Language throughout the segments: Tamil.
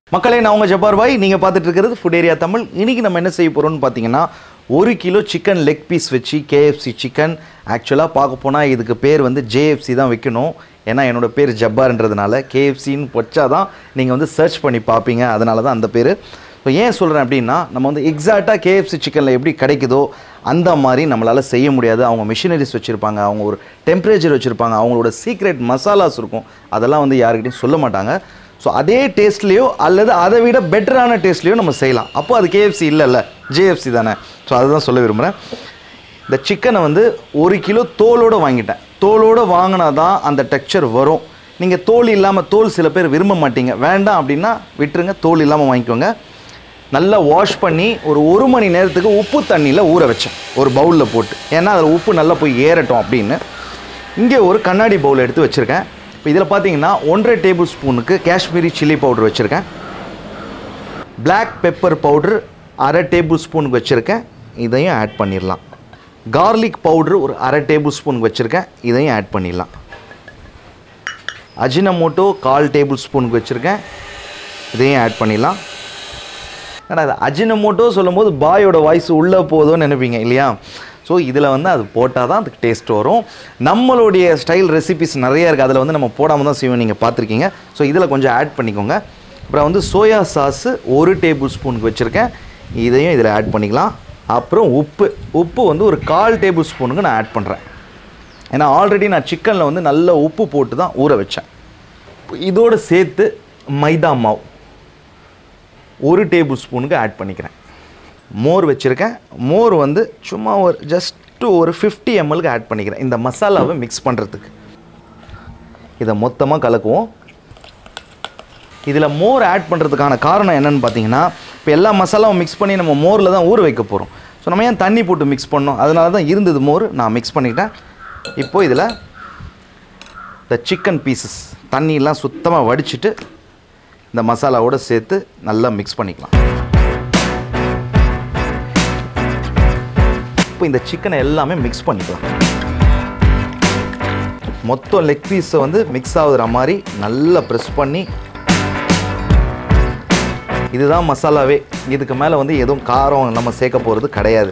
மக்களே நான் உங்கள் ஜப்பார் பாய் நீங்கள் பார்த்துட்டு இருக்கிறது ஃபுட் ஏரியா தமிழ் இன்றைக்கி நம்ம என்ன செய்ய போகிறோம்னு பார்த்தீங்கன்னா ஒரு கிலோ சிக்கன் லெக் பீஸ் வச்சு கேஎஃப்சி சிக்கன் ஆக்சுவலாக பார்க்க போனால் இதுக்கு பேர் வந்து ஜேஎஃப்சி தான் வைக்கணும் ஏன்னா என்னோட பேர் ஜப்பார்ன்றதுனால கேஎஃப்சின்னு வச்சா தான் நீங்கள் வந்து சர்ச் பண்ணி பார்ப்பீங்க அதனால தான் அந்த பேர் ஸோ ஏன் சொல்கிறேன் அப்படின்னா நம்ம வந்து எக்ஸாக்டாக கேஎஃப்சி சிக்கனில் எப்படி கிடைக்குதோ அந்த மாதிரி நம்மளால் செய்ய முடியாது அவங்க மிஷினரிஸ் வச்சுருப்பாங்க அவங்க ஒரு டெம்பரேச்சர் வச்சுருப்பாங்க அவங்களோட சீக்ரெட் மசாலாஸ் இருக்கும் அதெல்லாம் வந்து யாருக்கிட்டையும் சொல்ல மாட்டாங்க ஸோ அதே டேஸ்ட்லேயோ அல்லது அதை விட பெட்டரான டேஸ்ட்லேயோ நம்ம செய்யலாம் அப்போ அது கேஎஃப்சி இல்லைல்ல ஜேஎஃப்சி தானே ஸோ அதுதான் சொல்ல விரும்புகிறேன் இந்த சிக்கனை வந்து ஒரு கிலோ தோலோடு வாங்கிட்டேன் தோலோடு வாங்கினா தான் அந்த டெக்ஸ்சர் வரும் நீங்கள் தோல் இல்லாமல் தோல் சில பேர் விரும்ப மாட்டீங்க வேண்டாம் அப்படின்னா விட்டுருங்க தோல் இல்லாமல் வாங்கிக்கோங்க நல்லா வாஷ் பண்ணி ஒரு ஒரு மணி நேரத்துக்கு உப்பு தண்ணியில் ஊற வச்சேன் ஒரு பவுலில் போட்டு ஏன்னா அதில் உப்பு நல்லா போய் ஏறட்டும் அப்படின்னு இங்கே ஒரு கண்ணாடி பவுல் எடுத்து வச்சுருக்கேன் இப்போ இதில் பார்த்தீங்கன்னா ஒன்றரை டேபிள் ஸ்பூனுக்கு காஷ்மீரி சில்லி பவுடர் வச்சுருக்கேன் Black பெப்பர் பவுடர் அரை டேபிள் ஸ்பூனுக்கு வச்சுருக்கேன் இதையும் ஆட் பண்ணிடலாம் கார்லிக் பவுடர் ஒரு அரை டேபிள் ஸ்பூனுக்கு வச்சுருக்கேன் இதையும் ஆட் பண்ணிடலாம் அஜினமோட்டோ கால் டேபிள் ஸ்பூனுக்கு வச்சுருக்கேன் இதையும் ஆட் பண்ணிடலாம் ஏன்னா அது அஜினமோட்டோ சொல்லும்போது பாயோட வாய்ஸ் உள்ளே போதும்னு நினைப்பீங்க இல்லையா ஸோ இதில் வந்து அது போட்டால் தான் அதுக்கு டேஸ்ட் வரும் நம்மளுடைய ஸ்டைல் ரெசிபிஸ் நிறைய இருக்குது அதில் வந்து நம்ம போடாமல் தான் செய்வோம் நீங்கள் பார்த்துருக்கீங்க ஸோ இதில் கொஞ்சம் ஆட் பண்ணிக்கோங்க அப்புறம் வந்து சோயா சாஸு ஒரு டேபிள் ஸ்பூனுக்கு வச்சுருக்கேன் இதையும் இதில் ஆட் பண்ணிக்கலாம் அப்புறம் உப்பு உப்பு வந்து ஒரு கால் டேபிள் ஸ்பூனுக்கு நான் ஆட் பண்ணுறேன் ஏன்னா ஆல்ரெடி நான் சிக்கனில் வந்து நல்ல உப்பு போட்டு தான் ஊற வச்சேன் இதோடு சேர்த்து மைதா மாவு ஒரு டேபிள் ஸ்பூனுக்கு ஆட் பண்ணிக்கிறேன் மோர் வச்சுருக்கேன் மோர் வந்து சும்மா ஒரு ஜஸ்ட்டு ஒரு ஃபிஃப்டி எம்எல்க்கு ஆட் பண்ணிக்கிறேன் இந்த மசாலாவை மிக்ஸ் பண்ணுறதுக்கு இதை மொத்தமாக கலக்குவோம் இதில் மோர் ஆட் பண்ணுறதுக்கான காரணம் என்னென்னு பார்த்தீங்கன்னா இப்போ எல்லா மசாலாவும் மிக்ஸ் பண்ணி நம்ம மோரில் தான் ஊற வைக்க போகிறோம் ஸோ நம்ம ஏன் தண்ணி போட்டு மிக்ஸ் பண்ணோம் அதனால தான் இருந்தது மோர் நான் மிக்ஸ் பண்ணிக்கிட்டேன் இப்போது இதில் இந்த சிக்கன் பீசஸ் தண்ணியெலாம் சுத்தமாக வடிச்சிட்டு இந்த மசாலாவோடு சேர்த்து நல்லா மிக்ஸ் பண்ணிக்கலாம் இப்போ இந்த சிக்கனை எல்லாமே மிக்ஸ் பண்ணிக்கலாம் மொத்தம் லெக் பீஸை வந்து மிக்ஸ் ஆகுற மாதிரி நல்லா ப்ரெஸ் பண்ணி இதுதான் மசாலாவே இதுக்கு மேலே வந்து எதுவும் காரம் நம்ம சேர்க்க போகிறது கிடையாது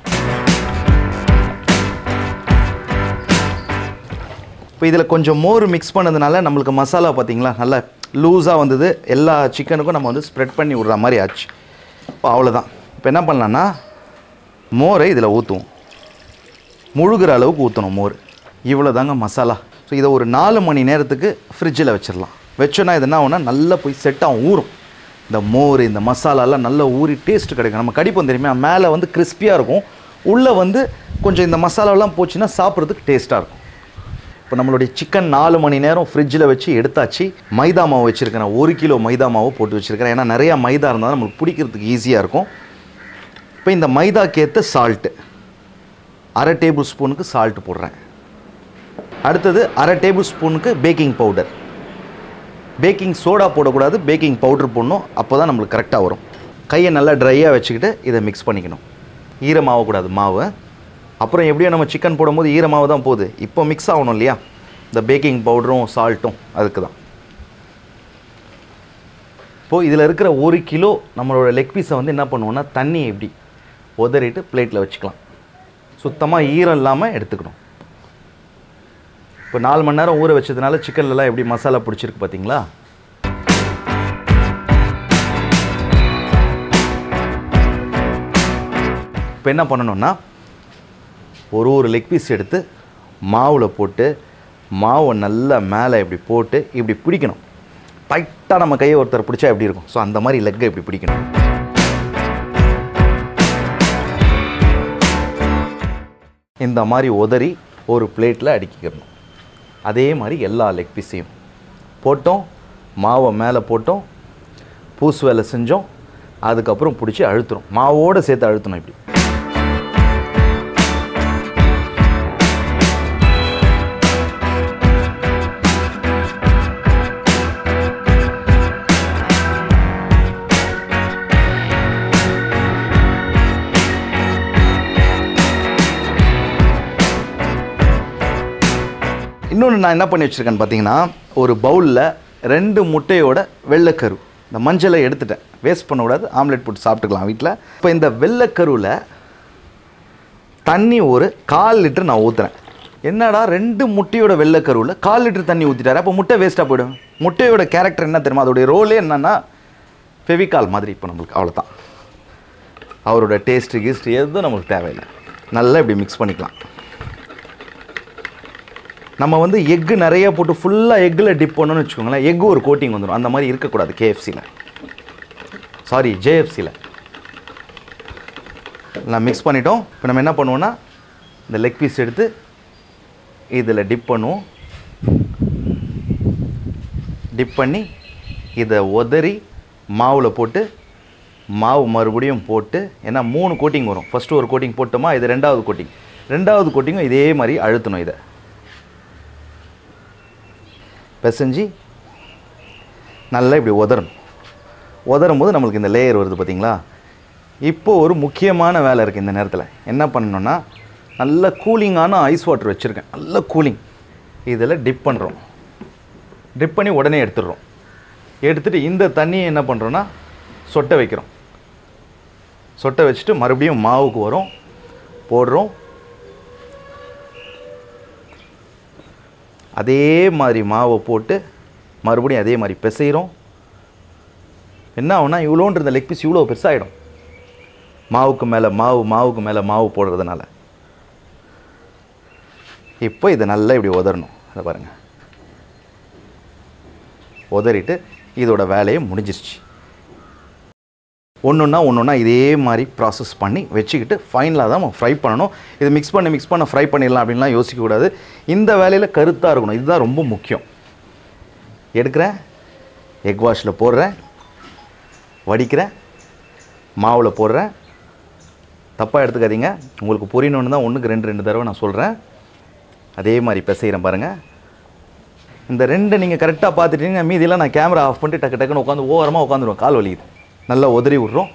இப்போ இதில் கொஞ்சம் மோர் மிக்ஸ் பண்ணதுனால நம்மளுக்கு மசாலா பார்த்தீங்களா நல்லா லூஸாக வந்தது எல்லா சிக்கனுக்கும் நம்ம வந்து ஸ்ப்ரெட் பண்ணி விட்ற மாதிரி ஆச்சு இப்போ அவ்வளோதான் இப்போ என்ன பண்ணலான்னா மோரை இதில் ஊற்றுவோம் முழுகிற அளவுக்கு ஊற்றணும் மோர் இவ்வளோ தாங்க மசாலா ஸோ இதை ஒரு நாலு மணி நேரத்துக்கு ஃப்ரிட்ஜில் வச்சிடலாம் வச்சோன்னா இது என்ன ஆகும்னா நல்லா போய் செட் ஆகும் ஊறும் இந்த மோர் இந்த மசாலாலாம் நல்லா ஊறி டேஸ்ட் கிடைக்கும் நம்ம கடிப்போம் தெரியுமா மேலே வந்து கிறிஸ்பியாக இருக்கும் உள்ளே வந்து கொஞ்சம் இந்த மசாலாலாம் போச்சுன்னா சாப்பிட்றதுக்கு டேஸ்ட்டாக இருக்கும் இப்போ நம்மளுடைய சிக்கன் நாலு மணி நேரம் ஃப்ரிட்ஜில் வச்சு எடுத்தாச்சு மைதா மாவு வச்சுருக்கிறேன் ஒரு கிலோ மைதா மாவு போட்டு வச்சுருக்கிறேன் ஏன்னா நிறையா மைதா இருந்தால் தான் நம்மளுக்கு பிடிக்கிறதுக்கு ஈஸியாக இருக்கும் இப்போ இந்த மைதாக்கேற்ற சால்ட்டு அரை டேபிள் ஸ்பூனுக்கு சால்ட் போடுறேன் அடுத்தது அரை டேபிள் ஸ்பூனுக்கு பேக்கிங் பவுடர் பேக்கிங் சோடா போடக்கூடாது பேக்கிங் பவுடர் போடணும் அப்போ தான் நம்மளுக்கு கரெக்டாக வரும் கையை நல்லா ட்ரையாக வச்சுக்கிட்டு இதை மிக்ஸ் பண்ணிக்கணும் ஈரமாகக்கூடாது மாவு அப்புறம் எப்படியோ நம்ம சிக்கன் போடும்போது ஈரமாவு தான் போகுது இப்போ மிக்ஸ் ஆகணும் இல்லையா இந்த பேக்கிங் பவுடரும் சால்ட்டும் அதுக்கு தான் இப்போது இதில் இருக்கிற ஒரு கிலோ நம்மளோட லெக் பீஸை வந்து என்ன பண்ணுவோம்னா தண்ணி எப்படி உதறிட்டு பிளேட்டில் வச்சுக்கலாம் சுத்தமாக ஈரம் இல்லாமல் எடுத்துக்கணும் இப்போ நாலு மணி நேரம் ஊற வச்சதுனால சிக்கன்லலாம் எப்படி மசாலா பிடிச்சிருக்கு பார்த்தீங்களா இப்போ என்ன பண்ணணும்னா ஒரு ஒரு லெக் பீஸ் எடுத்து மாவில் போட்டு மாவை நல்லா மேலே இப்படி போட்டு இப்படி பிடிக்கணும் டைட்டாக நம்ம கையை ஒருத்தர் பிடிச்சா எப்படி இருக்கும் ஸோ அந்த மாதிரி லெக்கை இப்படி பிடிக்கணும் இந்த மாதிரி உதறி ஒரு பிளேட்டில் அடுக்கிக்கிறணும் அதே மாதிரி எல்லா லெக் பீஸையும் போட்டோம் மாவை மேலே போட்டோம் பூசு வேலை செஞ்சோம் அதுக்கப்புறம் பிடிச்சி அழுத்துறோம் மாவோடு சேர்த்து அழுத்தணும் இப்படி இன்னொன்று நான் என்ன பண்ணி வச்சுருக்கேன்னு பார்த்தீங்கன்னா ஒரு பவுலில் ரெண்டு முட்டையோட வெள்ளைக்கரு இந்த மஞ்சளை எடுத்துட்டேன் வேஸ்ட் பண்ணக்கூடாது ஆம்லெட் போட்டு சாப்பிட்டுக்கலாம் வீட்டில் இப்போ இந்த வெள்ளைக்கருவில் தண்ணி ஒரு கால் லிட்டர் நான் ஊற்றுறேன் என்னடா ரெண்டு முட்டையோட வெள்ளைக்கருவில் கால் லிட்டர் தண்ணி ஊற்றிட்டாரு அப்போ முட்டை வேஸ்ட்டாக போயிடும் முட்டையோட கேரக்டர் என்ன தெரியுமா அதோடைய ரோலே என்னன்னா ஃபெவிகால் மாதிரி இப்போ நம்மளுக்கு அவ்வளோதான் அவரோட டேஸ்ட்டு கீஸ்ட் எதுவும் நமக்கு தேவையில்லை நல்லா இப்படி மிக்ஸ் பண்ணிக்கலாம் நம்ம வந்து எக்கு நிறைய போட்டு ஃபுல்லாக எக்கில் டிப் பண்ணணும்னு வச்சுக்கோங்களேன் எக்கு ஒரு கோட்டிங் வந்துடும் அந்த மாதிரி இருக்கக்கூடாது கேஎஃப்சியில் சாரி ஜேஎஃப்சியில் நான் மிக்ஸ் பண்ணிட்டோம் இப்போ நம்ம என்ன பண்ணுவோம்னா இந்த லெக் பீஸ் எடுத்து இதில் டிப் பண்ணுவோம் டிப் பண்ணி இதை உதறி மாவில் போட்டு மாவு மறுபடியும் போட்டு ஏன்னா மூணு கோட்டிங் வரும் ஃபஸ்ட்டு ஒரு கோட்டிங் போட்டோமா இது ரெண்டாவது கோட்டிங் ரெண்டாவது கோட்டிங்கும் இதே மாதிரி அழுத்தணும் இதை பிசைஞ்சு நல்லா இப்படி உதறணும் உதறும் போது நம்மளுக்கு இந்த லேயர் வருது பார்த்தீங்களா இப்போ ஒரு முக்கியமான வேலை இருக்குது இந்த நேரத்தில் என்ன பண்ணணும்னா நல்ல கூலிங்கான ஐஸ் வாட்டர் வச்சுருக்கேன் நல்ல கூலிங் இதில் டிப் பண்ணுறோம் டிப் பண்ணி உடனே எடுத்துடுறோம் எடுத்துகிட்டு இந்த தண்ணியை என்ன பண்ணுறோன்னா சொட்ட வைக்கிறோம் சொட்ட வச்சுட்டு மறுபடியும் மாவுக்கு வரும் போடுறோம் அதே மாதிரி மாவை போட்டு மறுபடியும் அதே மாதிரி பிசைகிறோம் என்ன ஆகும்னா இவ்வளோன்ற இந்த லெக் பீஸ் இவ்வளோ பெருசாகிடும் மாவுக்கு மேலே மாவு மாவுக்கு மேலே மாவு போடுறதுனால இப்போ இதை நல்லா இப்படி உதறணும் அதை பாருங்கள் உதறிட்டு இதோட வேலையை முடிஞ்சிருச்சு ஒன்றுன்னா ஒன்றுன்னா இதே மாதிரி ப்ராசஸ் பண்ணி வச்சுக்கிட்டு ஃபைனலாக தான் ஃப்ரை பண்ணணும் இது மிக்ஸ் பண்ணி மிக்ஸ் பண்ண ஃப்ரை பண்ணிடலாம் அப்படின்லாம் யோசிக்கக்கூடாது இந்த வேலையில் கருத்தாக இருக்கணும் இதுதான் ரொம்ப முக்கியம் எடுக்கிறேன் எக் வாஷில் போடுறேன் வடிக்கிறேன் மாவில் போடுறேன் தப்பாக எடுத்துக்காதீங்க உங்களுக்கு புரியணுன்னு தான் ஒன்றுக்கு ரெண்டு ரெண்டு தடவை நான் சொல்கிறேன் அதே மாதிரி பிசைகிறேன் பாருங்கள் இந்த ரெண்டு நீங்கள் கரெக்டாக பார்த்துட்டீங்கன்னா மீதியெல்லாம் நான் கேமரா ஆஃப் பண்ணிட்டு டக்கு டக்குன்னு உட்காந்து ஓரமாக உட்காந்துருவேன் கால் வலிக்குது நல்லா உதறி விட்றோம்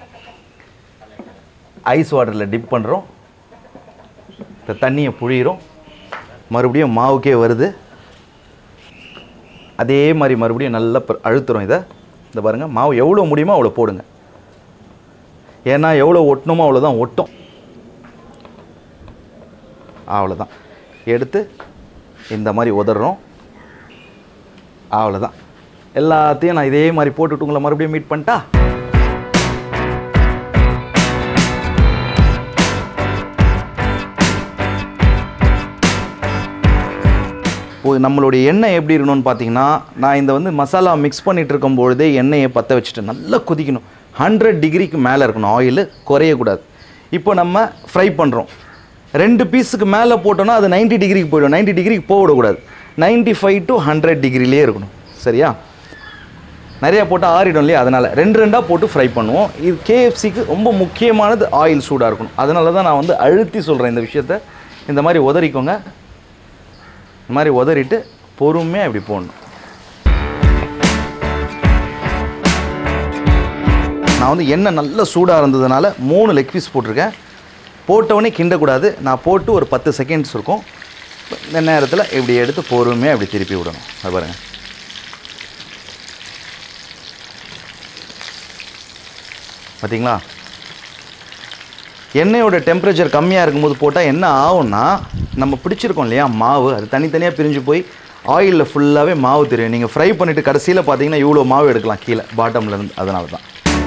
ஐஸ் வாட்டரில் டிப் பண்ணுறோம் இந்த தண்ணியை புழியிறோம் மறுபடியும் மாவுக்கே வருது அதே மாதிரி மறுபடியும் நல்லா ப- அழுத்துறோம் இதை இந்த பாருங்கள் மாவு எவ்வளோ முடியுமோ அவ்வளோ போடுங்க ஏன்னா எவ்வளோ ஒட்டணுமோ அவ்வளோதான் ஒட்டும் அவ்வளோதான் எடுத்து இந்த மாதிரி உதறோம் அவ்வளோதான் எல்லாத்தையும் நான் இதே மாதிரி போட்டுட்டு உங்களை மறுபடியும் மீட் பண்ணிட்டா இப்போ நம்மளுடைய எண்ணெய் எப்படி இருக்கணும்னு பார்த்தீங்கன்னா நான் இந்த வந்து மசாலா மிக்ஸ் பண்ணிட்டு இருக்கும்பொழுதே எண்ணெயை பற்ற வச்சுட்டு நல்லா கொதிக்கணும் ஹண்ட்ரட் டிகிரிக்கு மேலே இருக்கணும் ஆயில் குறையக்கூடாது இப்போ நம்ம ஃப்ரை பண்ணுறோம் ரெண்டு பீஸுக்கு மேலே போட்டோம்னா அது 90 டிகிரிக்கு போயிடும் 90 டிகிரிக்கு போகக்கூடாது 95 ஃபைவ் டு ஹண்ட்ரட் டிகிரிலே இருக்கணும் சரியா நிறையா போட்டால் ஆறிடும் இல்லையா அதனால் ரெண்டு ரெண்டாக போட்டு ஃப்ரை பண்ணுவோம் இது கேஎஃப்சிக்கு ரொம்ப முக்கியமானது ஆயில் சூடாக இருக்கணும் அதனால தான் நான் வந்து அழுத்தி சொல்கிறேன் இந்த விஷயத்த இந்த மாதிரி உதறிக்கோங்க இந்த மாதிரி உதறிட்டு பொறுமையாக இப்படி போடணும் நான் வந்து எண்ணெய் நல்ல சூடாக இருந்ததுனால மூணு லெக் பீஸ் போட்டிருக்கேன் போட்டவொடனே கிண்டக்கூடாது நான் போட்டு ஒரு பத்து செகண்ட்ஸ் இருக்கும் இந்த நேரத்தில் இப்படி எடுத்து பொறுமையாக இப்படி திருப்பி விடணும் அது பாருங்கள் பார்த்தீங்களா எண்ணெயோட டெம்பரேச்சர் கம்மியாக இருக்கும்போது போட்டால் என்ன ஆகும்னா நம்ம பிடிச்சிருக்கோம் இல்லையா மாவு அது தனித்தனியாக பிரிஞ்சு போய் ஆயிலில் ஃபுல்லாகவே மாவு தெரியும் நீங்கள் ஃப்ரை பண்ணிவிட்டு கடைசியில் பார்த்தீங்கன்னா இவ்வளோ மாவு எடுக்கலாம் கீழே பாட்டம்ல இருந்து அதனால தான்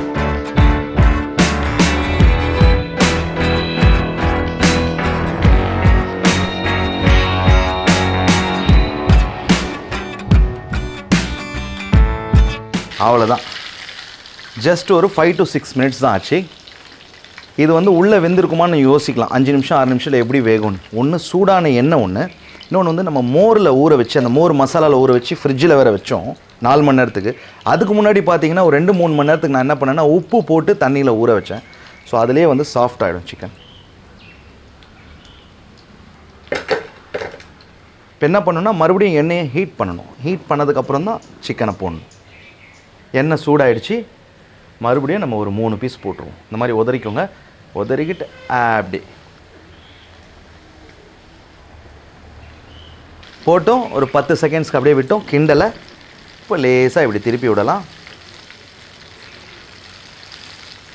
அவ்வளோதான் ஜஸ்ட் ஒரு ஃபைவ் டு சிக்ஸ் மினிட்ஸ் தான் ஆச்சு இது வந்து உள்ளே வெந்திருக்குமான்னு யோசிக்கலாம் அஞ்சு நிமிஷம் ஆறு நிமிஷத்தில் எப்படி வேகும்னு ஒன்று சூடான எண்ணெய் ஒன்று இன்னொன்று வந்து நம்ம மோரில் ஊற வச்சு அந்த மோர் மசாலாவில் ஊற வச்சு ஃப்ரிட்ஜில் வேற வச்சோம் நாலு மணி நேரத்துக்கு அதுக்கு முன்னாடி பார்த்தீங்கன்னா ஒரு ரெண்டு மூணு மணி நேரத்துக்கு நான் என்ன பண்ணேன்னா உப்பு போட்டு தண்ணியில் ஊற வச்சேன் ஸோ அதுலேயே வந்து சாஃப்ட் ஆகிடும் சிக்கன் இப்போ என்ன பண்ணணும்னா மறுபடியும் எண்ணெயை ஹீட் பண்ணணும் ஹீட் பண்ணதுக்கப்புறம் தான் சிக்கனை போடணும் எண்ணெய் சூடாயிடுச்சு மறுபடியும் நம்ம ஒரு மூணு பீஸ் போட்டுருவோம் இந்த மாதிரி உதறிக்கோங்க உதறிக்கிட்டு அப்படி போட்டோம் ஒரு பத்து செகண்ட்ஸ்க்கு அப்படியே விட்டோம் கிண்டலை இப்போ லேசாக இப்படி திருப்பி விடலாம்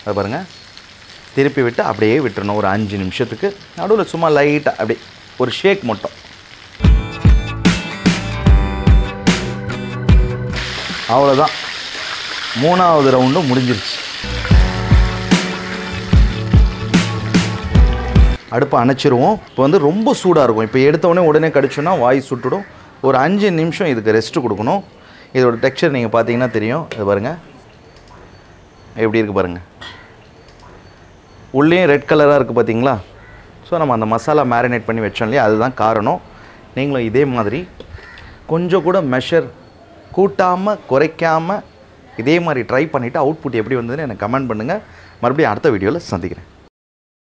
அதை பாருங்கள் திருப்பி விட்டு அப்படியே விட்டுறணும் ஒரு அஞ்சு நிமிஷத்துக்கு நடுவில் சும்மா லைட்டாக அப்படி ஒரு ஷேக் மட்டும் அவ்வளோதான் மூணாவது ரவுண்டும் முடிஞ்சிருச்சு அடுப்பை அணைச்சிருவோம் இப்போ வந்து ரொம்ப சூடாக இருக்கும் இப்போ எடுத்தவொடனே உடனே கடிச்சோன்னா வாய் சுட்டுடும் ஒரு அஞ்சு நிமிஷம் இதுக்கு ரெஸ்ட்டு கொடுக்கணும் இதோட டெக்ஸ்சர் நீங்கள் பார்த்தீங்கன்னா தெரியும் இது பாருங்கள் எப்படி இருக்குது பாருங்கள் உள்ளேயும் ரெட் கலராக இருக்குது பார்த்தீங்களா ஸோ நம்ம அந்த மசாலா மேரினேட் பண்ணி வச்சோம் இல்லையா அதுதான் காரணம் நீங்களும் இதே மாதிரி கொஞ்சம் கூட மெஷர் கூட்டாமல் குறைக்காமல் இதே மாதிரி ட்ரை பண்ணிவிட்டு அவுட்புட் எப்படி வந்ததுன்னு எனக்கு கமெண்ட் பண்ணுங்கள் மறுபடியும் அடுத்த வீடியோவில் சந்திக்கிறேன்